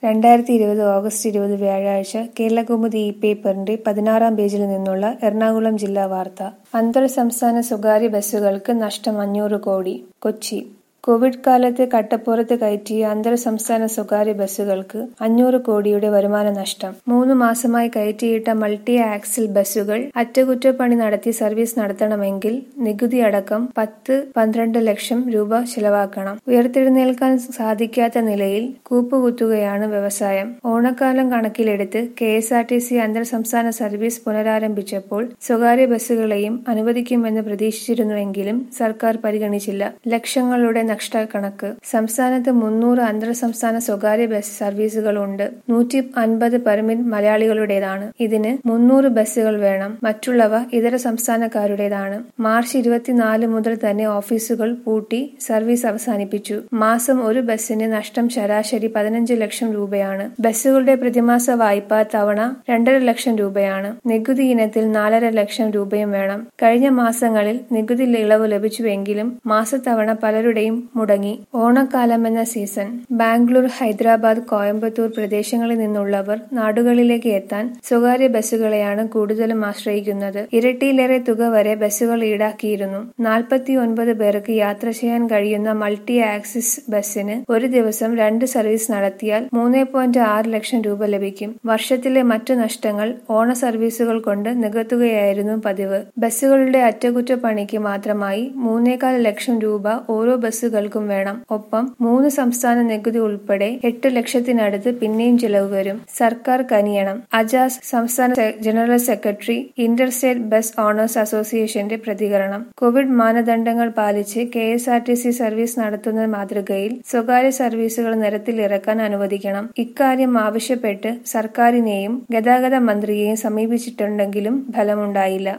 രണ്ടായിരത്തി ഇരുപത് ഓഗസ്റ്റ് ഇരുപത് വ്യാഴാഴ്ച കേരളകൗമുദി ഇ പേപ്പറിന്റെ പതിനാറാം പേജിൽ നിന്നുള്ള എറണാകുളം ജില്ലാ വാർത്ത അന്തർ സംസ്ഥാന സ്വകാര്യ ബസ്സുകൾക്ക് നഷ്ടം അഞ്ഞൂറ് കോടി കൊച്ചി കോവിഡ് കാലത്ത് കട്ടപ്പുറത്ത് കയറ്റിയ അന്തർ സംസ്ഥാന സ്വകാര്യ ബസ്സുകൾക്ക് അഞ്ഞൂറ് കോടിയുടെ വരുമാന നഷ്ടം മൂന്ന് മാസമായി കയറ്റിയിട്ട മൾട്ടി ആക്സിൽ ബസ്സുകൾ അറ്റകുറ്റപ്പണി നടത്തി സർവീസ് നടത്തണമെങ്കിൽ നികുതി അടക്കം പത്ത് പന്ത്രണ്ട് ലക്ഷം രൂപ ചെലവാക്കണം ഉയർത്തെഴുന്നേൽക്കാൻ സാധിക്കാത്ത നിലയിൽ കൂപ്പുകുത്തുകയാണ് വ്യവസായം ഓണക്കാലം കണക്കിലെടുത്ത് K S R T C അന്തർ സംസ്ഥാന സർവീസ് പുനരാരംഭിച്ചപ്പോൾ സ്വകാര്യ ബസ്സുകളെയും അനുവദിക്കുമെന്ന് പ്രതീക്ഷിച്ചിരുന്നുവെങ്കിലും സർക്കാർ പരിഗണിച്ചില്ല ലക്ഷങ്ങളുടെ നഷ്ടക്കണക്ക് സംസ്ഥാനത്ത് മുന്നൂറ് അന്തർ സംസ്ഥാന സ്വകാര്യ ബസ് സർവീസുകളുണ്ട് നൂറ്റി അൻപത് പെർമിറ്റ് മലയാളികളുടേതാണ് ഇതിന് മുന്നൂറ് ബസ്സുകൾ വേണം മറ്റുള്ളവ ഇതര സംസ്ഥാനക്കാരുടേതാണ് മാർച്ച് ഇരുപത്തിനാല് മുതൽ തന്നെ ഓഫീസുകൾ പൂട്ടി സർവീസ് അവസാനിപ്പിച്ചു മാസം ഒരു ബസ്സിന് നഷ്ടം ശരാശരി പതിനഞ്ച് ലക്ഷം രൂപയാണ് ബസ്സുകളുടെ പ്രതിമാസ വായ്പ തവണ രണ്ടര ലക്ഷം രൂപയാണ് നികുതി ഇനത്തിൽ നാലര ലക്ഷം രൂപയും വേണം കഴിഞ്ഞ മാസങ്ങളിൽ നികുതി ഇളവ് ലഭിച്ചുവെങ്കിലും മാസത്തവണ പലരുടെയും മുടങ്ങി ഓണക്കാലം എന്ന സീസൺ ബാംഗ്ലൂർ ഹൈദരാബാദ് കോയമ്പത്തൂർ പ്രദേശങ്ങളിൽ നിന്നുള്ളവർ നാടുകളിലേക്ക് എത്താൻ സ്വകാര്യ ബസ്സുകളെയാണ് കൂടുതലും ആശ്രയിക്കുന്നത് ഇരട്ടിയിലേറെ തുക വരെ ബസ്സുകൾ ഈടാക്കിയിരുന്നു നാൽപ്പത്തി ഒൻപത് പേർക്ക് യാത്ര ചെയ്യാൻ കഴിയുന്ന മൾട്ടി ആക്സിസ് ബസ്സിന് ഒരു ദിവസം രണ്ട് സർവീസ് നടത്തിയാൽ മൂന്ന് പോയിന്റ് ആറ് ലക്ഷം രൂപ ലഭിക്കും വർഷത്തിലെ മറ്റു നഷ്ടങ്ങൾ ഓണ സർവീസുകൾ കൊണ്ട് നികത്തുകയായിരുന്നു പതിവ് ബസ്സുകളുടെ അറ്റകുറ്റപ്പണിക്ക് മാത്രമായി മൂന്നേകാൽ ലക്ഷം രൂപ ഓരോ ബസ്സുകൾക്കും വേണം ഒപ്പം മൂന്ന് സംസ്ഥാന നികുതി ഉൾപ്പെടെ എട്ട് ലക്ഷത്തിനടുത്ത് പിന്നെയും ചിലവ് വരും സർക്കാർ കനിയണം അജാസ് സംസ്ഥാന general secretary interstate bus owners അസോസിയേഷന്റെ പ്രതികരണം കോവിഡ് മാനദണ്ഡങ്ങൾ പാലിച്ച് K S R T C service നടത്തുന്ന മാതൃകയിൽ സ്വകാര്യ സർവീസുകൾ നിരത്തിൽ ഇറക്കാൻ അനുവദിക്കണം ഇക്കാര്യം ആവശ്യപ്പെട്ട് സർക്കാരിനെയും ഗതാഗത മന്ത്രിയെയും സമീപിച്ചിട്ടുണ്ടെങ്കിലും ഫലമുണ്ടായില്ല